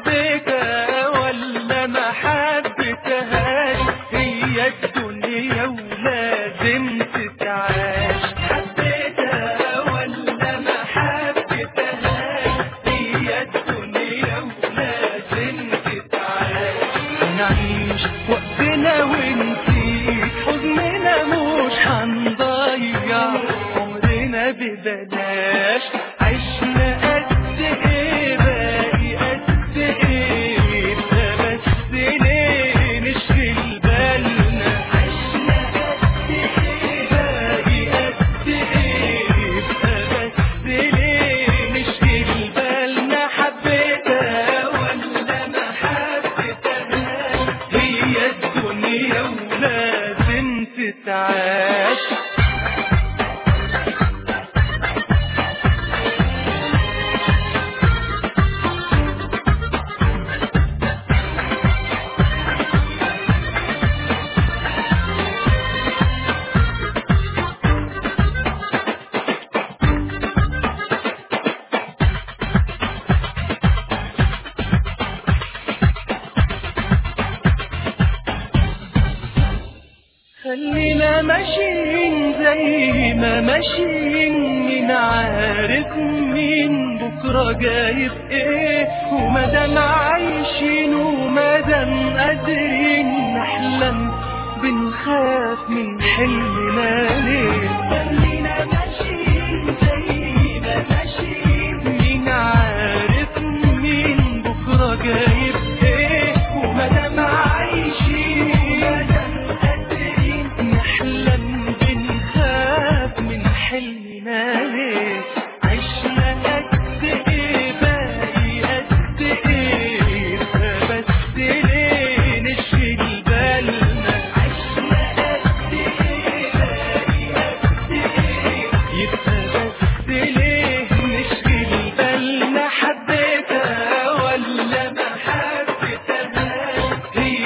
حبيتها ولا ما حبيتهاش هي الدنيا ولازم تتعاش حبيتها ولا ما حبيتهاش هي الدنيا ولازم تتعاش نعيش وقتنا ونسيت حزننا مش هنضيع عمرنا ببلاش عشنا قد ايه باقي قد ايه يبقى بس ليه نشغل بالنا عشنا قد ايه باقي قد ايه يبقى بس ليه نشغل بالنا حبيتها ولا ما حبيتهاش هي الدنيا ولازم تتعاش خلينا ماشيين زي ما ماشيين مين عارف مين بكرة جايب ايه ومادام عايشين ومادام قادرين نحلم بنخاف من حلمنا